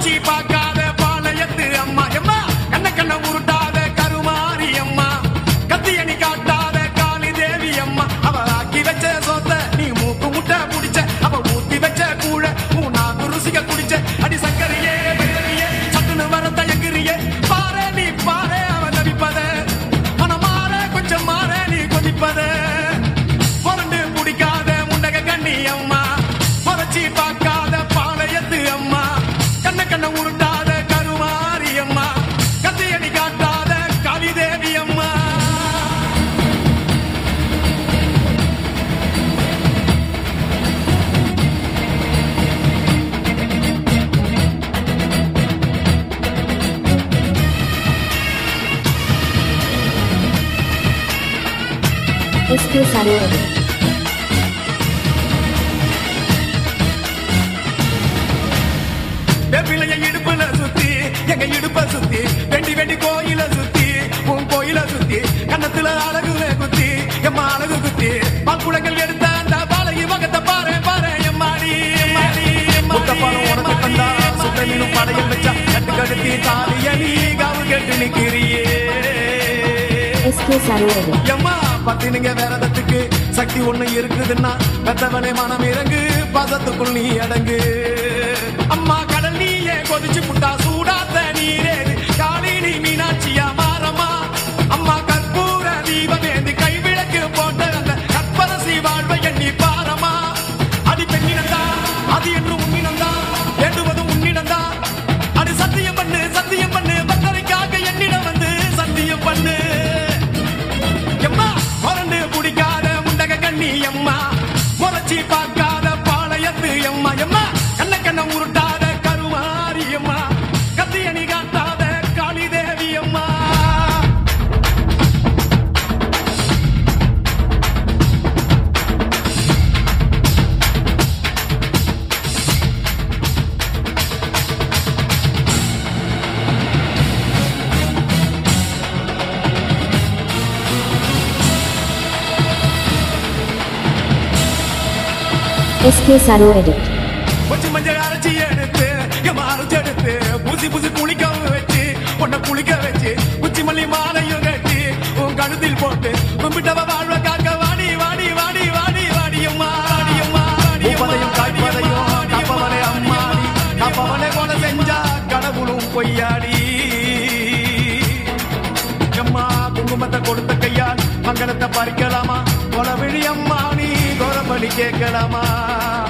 முறைச்சி பார்க்காத பாளையத்து அம்மா எம்மா கண்ண கண்ண உருட்டாத கருமாரி அம்மா கத்தியணி காட்டாத காளி தேவி அம்மா அவ ஆக்கி வச்ச சொத்த நீ மூக்கு முட்டை புடிச்ச அவ ஊத்தி வச்ச கூழ உனாக்கு ருசிக குடிச்ச அடி சக்கரையே வெள்ளரியே சட்டுன்னு வர தயங்குறியே பாரு நீ பாரு அவ நடிப்பத மனமாற கொஞ்சம் மாற நீ கொதிப்பத புரண்டு பிடிக்காத முண்டக கண்ணி அம்மா முறைச்சி பார்க்காத பாளையத்து அம்மா கண்ண கண்ண உருட்டாத கருமாரி அம்மா கத்தியடி காட்டாத கவிதேவி அம்மா SK Sarovar. வெப்பிலைய இடுப்புல சுத்தி எங்க இடுப்ப சுத்தி வெண்டி வெண்டி கோயில சுத்தி உன் கோயில சுத்தி கன்னத்துல அழகுல குத்தி எம்மா அழகு குத்தி பாக்குளங்கள் எடுத்த அந்த பாலகி வகத்தை பாரு பாரு எம்மாடி எம்மாடி முத்தப்பாலம் உனக்கு தந்தா சுத்தலினும் படையம் வச்சா கட்டு கடுத்தி தாலியணி காவு கெட்டு நிக்கிறியே SK Sarovar. எம்மா பத்தினுங்க விரதத்துக்கு சக்தி ஒண்ணு இருக்குதுன்னா பெத்தவனே மனம் இறங்கு பாசத்துக்குள் நீ அடங்கு அம்மா கடல் நீயே கொதிச்சு புட்டா சூடாத்த நீரே காலினி மீனாட்சியா மாறம்மா அம்மா கற்பூர தீபமேந்தி கைவிளக்கு போட்ட அந்த கற்பரசி வாழ்வை எண்ணி பாரமா அடி பெண்ணினந்தா அது என்று உன்னினந்தா வேண்டுவதும் உன்னினந்தா அது சத்தியம் பண்ணு சத்தியம் பண்ணு பக்தரைக்காக என்னிடம் வந்து சத்தியம் பண்ணு எம்மா முரண்டு பிடிக்காத முண்டக கண்ணி எம்மா முறைச்சி பார்க்காத பாளையத்து எம்மா எம்மா கண்ண கண்ண உருட்டாத கருமாரி எம்மா கத்தியணி காட்டாத காளி தேவி அம்மா SK Sarovar. கொஞ்சம் மஞ்சள் அரைச்சி எடுத்து எம்மா அரைச்சி எடுத்து பூசி பூசி குளிக்க வச்சு உன்னை குளிக்க வச்சு குச்சி மல்லி மாலையும் கட்டி உன் கழுத்தில் போட்டு கும்பிட்டவ வாழ்வ காக்க வாடி வாடி வாடி வாடி வாடி அம்மா வாடி அம்மா வாடி அம்மா காய்ப்பதையும் காப்பவனே அம்மாடி காப்பவனே கொலை செஞ்சா கடவுளும் பொய்யாடி எம்மா குங்குமத்தை கொடுத்த கையால் மங்களத்தை பறிக்கலாமா கொலவிழி அம்மா நீ கோரபலி கேட்கலாமா